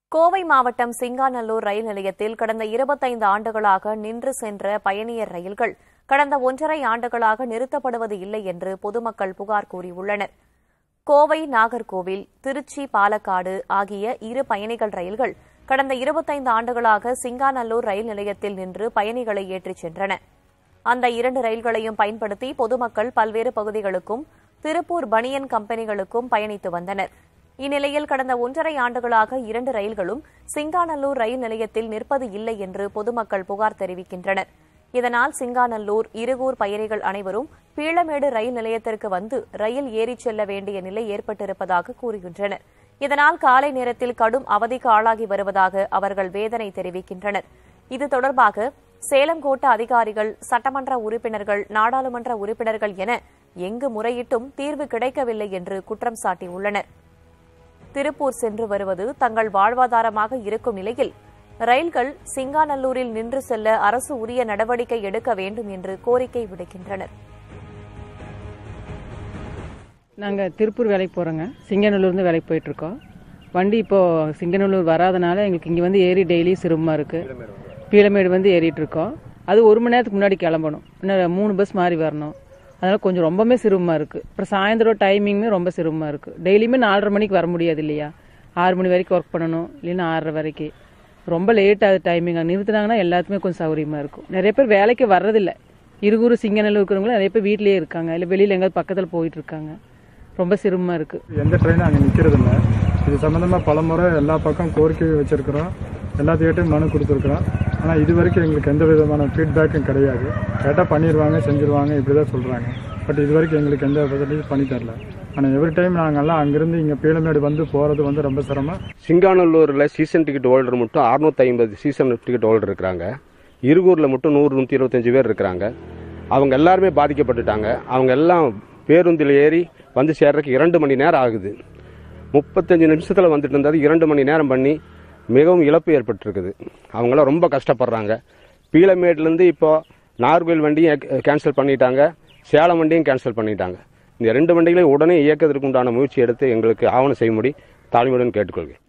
கோவை மாவட்டம் சிங்காநல்லூர் ரயில் நிலையத்தில் கடந்த இருபத்தைந்து ஆண்டுகளாக நின்று சென்ற பயணியர் ரயில்கள் கடந்த ஒன்றரை ஆண்டுகளாக நிறுத்தப்படுவது இல்லை என்று பொதுமக்கள் புகார் கூறியுள்ளனர் கோவை நாகர்கோவில் திருச்சி பாலக்காடு ஆகிய இரு பயணிகள் ரயில்கள் கடந்த இருபத்தைந்து ஆண்டுகளாக சிங்காநல்லூர் ரயில் நிலையத்தில் நின்று பயணிகளை ஏற்றிச் சென்றன அந்த இரண்டு ரயில்களையும் பயன்படுத்தி பொதுமக்கள் பல்வேறு பகுதிகளுக்கும் திருப்பூர் பனியன் கம்பெனிகளுக்கும் பயணித்து வந்தனர் இந்நிலையில் கடந்த ஒன்றரை ஆண்டுகளாக இரண்டு ரயில்களும் சிங்காநல்லூர் ரயில் நிலையத்தில் நிற்பது இல்லை என்று பொதுமக்கள் புகார் தெரிவிக்கின்றனர் இதனால் சிங்காநல்லூர் இருகூர் பயணிகள் அனைவரும் பீளமேடு ரயில் நிலையத்திற்கு வந்து ரயில் ஏறிச் செல்ல வேண்டிய நிலை ஏற்பட்டிருப்பதாக கூறுகின்றனர் இதனால் காலை நேரத்தில் கடும் அவதிக்கு ஆளாகி வருவதாக அவர்கள் வேதனை தெரிவிக்கின்றனர் இது தொடர்பாக சேலம் கோட்ட அதிகாரிகள் சட்டமன்ற உறுப்பினர்கள் நாடாளுமன்ற உறுப்பினர்கள் என எங்கு முறையிட்டும் தீர்வு கிடைக்கவில்லை என்று குற்றம் சாட்டியுள்ளனர் திருப்பூர் சென்று வருவது தங்கள் வாழ்வாதாரமாக இருக்கும் நிலையில் ரயில்கள் சிங்காநல்லூரில் நின்று செல்ல அரசு உரிய நடவடிக்கை எடுக்க வேண்டும் என்று கோரிக்கை விடுக்கின்றனர் நாங்கள் திருப்பூர் வேலைக்கு போகிறோங்க சிங்கநல்லூர்லேருந்து வேலைக்கு போயிட்டுருக்கோம் வண்டி இப்போது சிங்கநல்லூர் வராதனால எங்களுக்கு இங்கே வந்து ஏறி டெய்லி சிரமமாக இருக்குது பீளமேடு வந்து ஏறிட்டு இருக்கோம் அது ஒரு மணி நேரத்துக்கு முன்னாடி கிளம்பணும் இன்னும் மூணு பஸ் மாறி வரணும் அதனால் கொஞ்சம் ரொம்பவே சிரமமாக இருக்குது அப்புறம் சாயந்தரம் டைமிங்குமே ரொம்ப சிரமமாக இருக்குது டெய்லியுமே நாலரை மணிக்கு வர முடியாது இல்லையா ஆறு மணி வரைக்கும் ஒர்க் பண்ணணும் இல்லைன்னா ஆறரை வரைக்கும் ரொம்ப லேட் ஆகுது டைமிங் நிறுத்தினாங்கன்னா எல்லாத்துக்குமே கொஞ்சம் சௌகரியமாக இருக்கும் நிறைய பேர் வேலைக்கு வர்றதில்ல இருகூர் சிங்கநல்லூர் இருக்கிறவங்களும் நிறைய பேர் வீட்டிலேயே இருக்காங்க இல்லை வெளியில் எங்கேயாவது பக்கத்தில் போயிட்டு இருக்காங்க ரொம்ப சிரமமாக இருக்குது எந்த ட்ரெயினும் அங்கே நிற்கிறதில்ல இது சம்மந்தமாக பல முறை எல்லா பக்கம் கோரிக்கை வச்சுருக்கிறோம் எல்லாத்துக்கிட்டையும் மனு கொடுத்துருக்குறோம் ஆனால் இது வரைக்கும் எங்களுக்கு எந்த விதமான ஃபீட்பேக்கும் கிடையாது கேட்டால் பண்ணிடுவாங்க செஞ்சுருவாங்க இப்படி தான் சொல்கிறாங்க பட் இது வரைக்கும் எங்களுக்கு எந்த ஃபெசிலிட்டிஸ் பண்ணி தரல ஆனால் எவ்ரி டைம் நாங்கள்லாம் அங்கேருந்து இங்கே பீளமேடு வந்து போகிறது வந்து ரொம்ப சிரமம் சிங்காநல்லூரில் சீசன் டிக்கெட் ஹோல்டர் மட்டும் அறுநூத்தி ஐம்பது சீசன் டிக்கெட் ஹோல்டர் இருக்கிறாங்க இருகூரில் மட்டும் நூறு நூற்றி இருபத்தஞ்சு பேர் இருக்கிறாங்க அவங்க எல்லாருமே பாதிக்கப்பட்டுட்டாங்க அவங்க எல்லாம் பேருந்தில் ஏறி வந்து சேர்றதுக்கு இரண்டு மணி நேரம் ஆகுது முப்பத்தஞ்சு நிமிஷத்தில் வந்துட்டு இருந்தது இரண்டு மணி நேரம் பண்ணி மிகவும் இழப்பு ஏற்பட்டிருக்குது அவங்களாம் ரொம்ப கஷ்டப்படுறாங்க பீளமேட்லேருந்து இப்போ நார்கோயில் வண்டியும் கேன்சல் பண்ணிட்டாங்க சேலம் வண்டியும் கேன்சல் பண்ணிட்டாங்க இந்த ரெண்டு வண்டிகளையும் உடனே இயக்கத்திற்கு உண்டான முயற்சி எடுத்து எங்களுக்கு ஆவணம் செய்யும்படி தாழ்மையுடன் கேட்டுக்கொள்கிறேன்